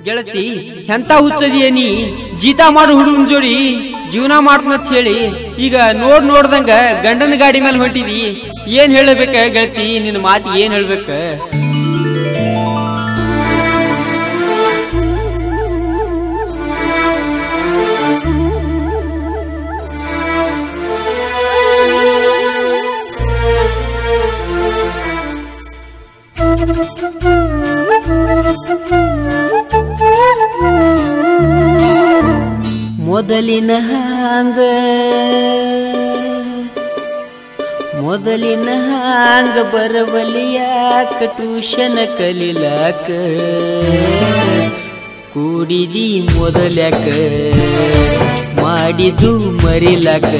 ಗೆಳತಿ ಎಂತ ಹುಚ್ಚದಿಯ ನೀ ಜೀತ ಮಾಡು ಹುಡುಗನ್ ಜೋಡಿ ಜೀವನ ಮಾಡ್ತಂತ ಹೇಳಿ ಈಗ ನೋಡ್ ನೋಡ್ದಂಗ ಗಂಡನ ಗಾಡಿ ಮೇಲೆ ಹೊಂಟಿದಿ ಏನ್ ಹೇಳಬೇಕ ಗೆಳತಿ ನಿನ್ನ ಮಾತು ಏನ್ ಹೇಳ್ಬೇಕ ಮೊದಲಿನ ಹಾಂಗ ಮೊದಲಿನ ಹಾಂಗ ಬರವಲಿಯಾಕ ಟ್ಯೂಷನ್ ಕಲಿಲಾಕ ಕೂಡಿದಿ ಮೊದಲ್ಯಾಕ ಮಾಡಿದು ಮರಿಲಾಕ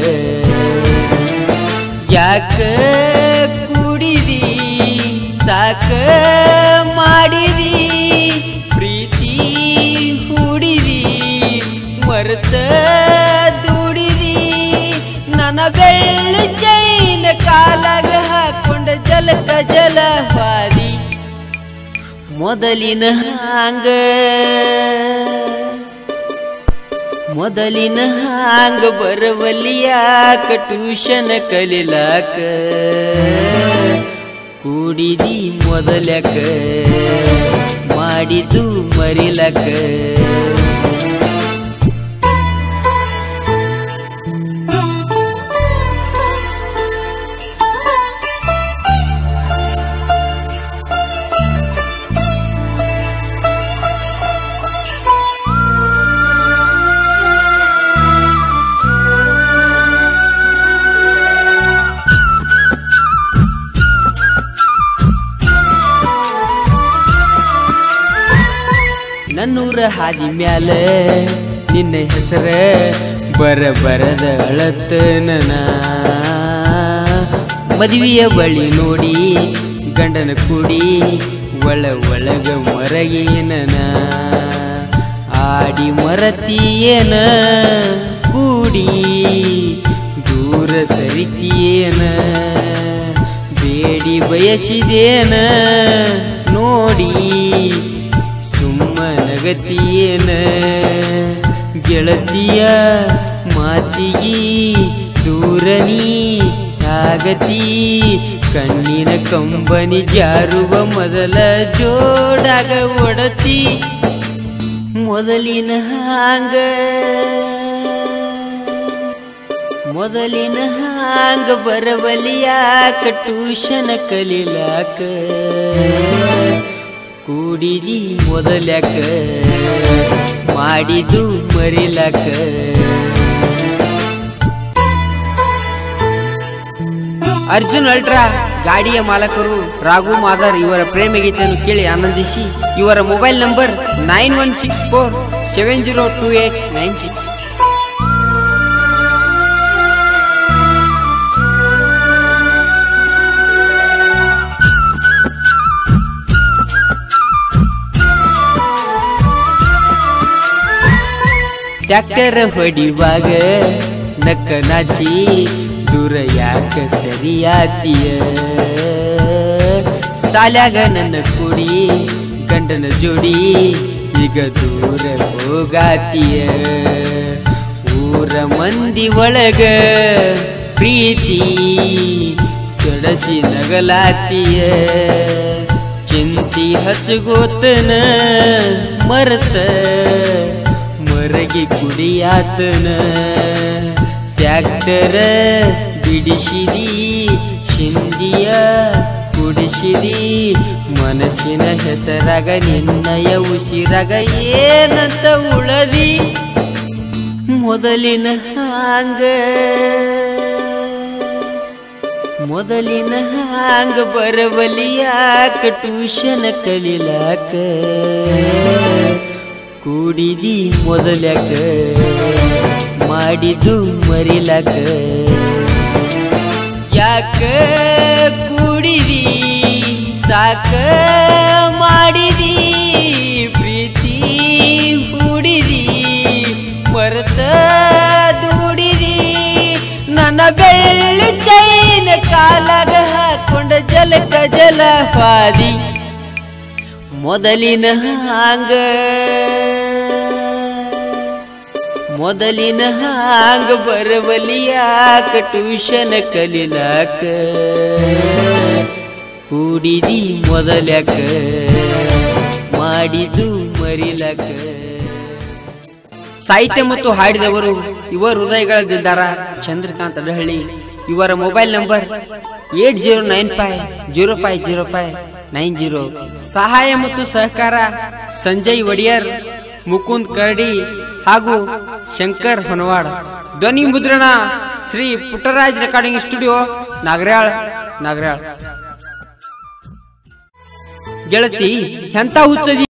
ಯಾಕ ಕೂಡಿದಿ ಸಾಕ ಮಾಡಿದಿ ಪ್ರೀತಿ ಹೂಡಿದಿ ಮರೆತ ದುಡಿದಿ ನನ್ನ ಬೆಳ್ಳಿ ಚೈನ ಕಾಲಾಗ ಹಾಕೊಂಡ ಜಲಕ ಜಲವಾದಿ ಮೊದಲಿನ ಹಾಂಗ ಮೊದಲಿನ ಹಾಂಗ ಬರವಲಿಯಾಕ ಟ್ಯೂಷನ್ ಕಲಿಲಾಕ ಕೂಡಿದಿ ಮೊದಲಕ ಮಾಡಿದು ಮರಿಲಕ ನನ್ನೂರ ಹಾದಿ ಮ್ಯಾಲ ನಿನ್ನ ಹೆಸರ ಬರ ಬರದ ಅಳತನ ಮದುವೆಯ ಬಳಿ ನೋಡಿ ಗಂಡನ ಕೂಡಿ ಒಳ ಒಳಗ ಮರಗೇನನ ಆಡಿ ಮರತಿಯೇನ ಕೂಡಿ ದೂರ ಸರಿತಿಯೇನ ಬೇಡಿ ಬಯಸಿದೇನ ನೋಡಿ ಸುಮ್ಮನಗತಿಯೇನ ಗೆಳತಿಯ ಮಾತಿಗಿ ದೂರನಿ ಆಗತಿ ಕಣ್ಣಿನ ಕಂಬನಿ ಜಾರುವ ಮೊದಲ ಜೋಡಾಗ ಒಡತಿ ಮೊದಲಿನ ಹಾಂಗ ಮೊದಲಿನ ಹಾಂಗ ಬರವಲಿಯಾಕ ಟ್ಯೂಷನ್ ಕಲಿಲಾಕ ಕೂಡಿದಿ ಮೊದಲ್ಯಾಕ ಮಾಡಿದು ಮರಿಲಾಕ ಅರ್ಜುನ್ ಅಲ್ಟ್ರಾ ಗಾಡಿಯ ಮಾಲಕರು ರಾಘು ಮಾದರ್ ಇವರ ಪ್ರೇಮ ಗೀತೆಯನ್ನು ಕೇಳಿ ಆನಂದಿಸಿ ಇವರ mobile number nine one six four seven zero two eight nine six tractor ಹೊಡಿವಾಗ ನಕ್ಕ ನಾಚಿ ದೂರ ಯಾಕ ಸರಿಯಾತಿಯ ಸಾಲ್ಯಾಗ ನನ್ನ ಕುಡಿ ಗಂಡನ ಜೋಡಿ ಈಗ ದೂರ ಹೋಗಾತಿಯ ಊರ ಮಂದಿ ಒಳಗ ಪ್ರೀತಿ ಕೆಡಸಿ ನಗಲಾತಿಯ ಚಿಂತಿ ಹಚ್ಚಗೋತನ ಮರತ ಮರಗಿ ಕುಡಿಯಾತನ ಟ್ಯಾಕ್ಟರ ಬಿಡಿಸಿದಿ ಶಿಂದಿಯ ಕುಡಿಸಿದಿ ಮನಸ್ಸಿನ ಹೆಸರಾಗ ನಿನ್ನಯ ಉಸಿರಾಗ ಏನಂತ ಉಳದಿ ಮೊದಲಿನ ಹಾಂಗ ಮೊದಲಿನ ಹಾಂಗ ಬರವಲಿಯಾಕ ಟ್ಯೂಷನ್ ಕಲಿಲಾಕ ಕೂಡಿದಿ ಮೊದಲ್ಯಾಕ ಮಾಡಿದು ಮರಿಲಾಕ ಯಾಕ ಕೂಡಿದಿ ಸಾಕ ಮಾಡಿದಿ ಪ್ರೀತಿ ಹೂಡಿದಿ ಮರೆತ ದುಡಿದಿ ನನ್ನ ಬೆಳ್ಳಿ ಚೈನ ಕಾಲಾಗ ಹಾಕೊಂಡ ಜಲಕ ಜಲಪಾದಿ ಮೊದಲಿನ ಹಾಂಗ ಮೊದಲಿನ ಹಾಂಗ ಬರವಲಿಯಾಕ ಟ್ಯೂಷನ್ ಕಲಿಲಾಕ ಕೂಡಿದಿ ಮೊದಲ್ಯಾಕ ಮಾಡಿದು ಮರಿಲಾಕ ಸಾಹಿತ್ಯ ಮತ್ತು ಹಾಡಿದವರು ಯುವ ಹೃದಯಗಳ ದಿಲ್ದಾರ ಚಂದ್ರಕಾಂತ್ ಅಡಹಳ್ಳಿ ಇವರ mobile number eight zero nine five zero five zero five nine zero ಸಹಾಯ ಮತ್ತು ಸಹಕಾರ ಸಂಜಯ್ ಒಡಿಯರ್ ಮುಕುಂದ್ ಕರಡಿ ಹಾಗೂ ಶಂಕರ್ ಹೊನವಾಡ್ ಧ್ವನಿ ಮುದ್ರಣ ಶ್ರೀ ಪುಟ್ಟರಾಜ್ ರೆಕಾರ್ಡಿಂಗ್ ಸ್ಟುಡಿಯೋ ನಾಗರ್ಯಾಳ್ ನಾಗರ್ಯಾಳ್ ಗೆಳತಿ ಎಂತ ಹುಚ್ಚದಿ